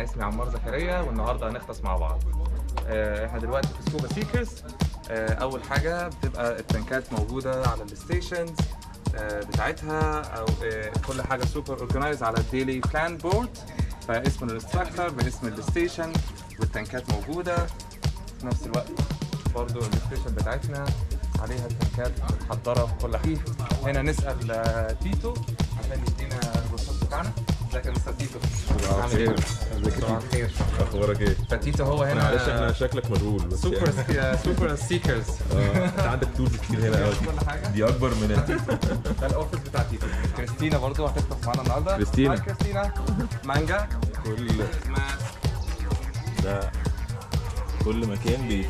انا اسمي عمار زكريا والنهارده هنغطس مع بعض آه، احنا دلوقتي في سكوبا سيكرز آه، اول حاجه بتبقى التنكات موجوده على الستيشنز بتاعتها او آه، كل حاجه سوبر اورجنايز على الديلي بلان بورد فاسم الانستراكتور باسم الستيشن والتنكات موجوده في نفس الوقت برضو الستيشن بتاعتنا عليها التنكات متحضره في كل حاجه هنا نسال آه، تيتو عشان يدينا الرصاص بتاعنا ازيك يا مستر تيتو عامل ايه؟ صباح الخير اخبارك ايه؟ فتيتو هو هنا معلش احنا شكلك مجهول بس سوبر يعني. سوبر سيكرز اه انت عندك تولز كتير هنا قوي كل حاجه دي اكبر من انت ده الاوفيس بتاع تيتو كريستينا برضو هتفتح معانا النهارده كريستينا. هاي كريستينا مانجا كل اسمها ده كل مكان بيت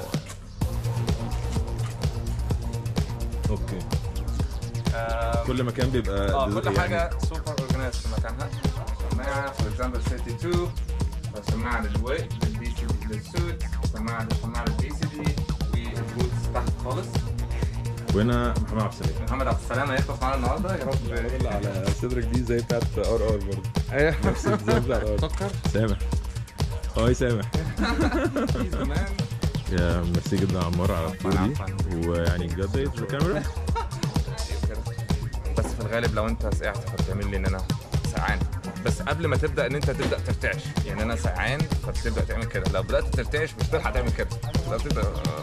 اوكي آم، كل مكان بيبقى اه دز- كل يعني حاجه سوبر اورجنايز في مكانها سماعه فور اكزامبل 32 سماعه للويت للدي سي دي للسوت سماعه سماعه للدي سي دي والبوتس تحت خالص وهنا محمد عبد السلام محمد عبد السلام هيخلص معانا النهارده يا رب على صدرك دي زي بتاعت ار ار برضه ايه نفس الديزاين بتاع ار فكر سامح هاي سامح في زمان يا ميرسي جدا يا عمار على الفول دي ويعني بجد ايه الكاميرا بس في الغالب لو انت سقعت فبتعمل لي ان انا سقعان بس قبل ما تبدا ان انت تبدا ترتعش يعني انا سقعان فبتبدا تعمل كده لو بدات ترتعش مش هتلحق تعمل كده لو تبدا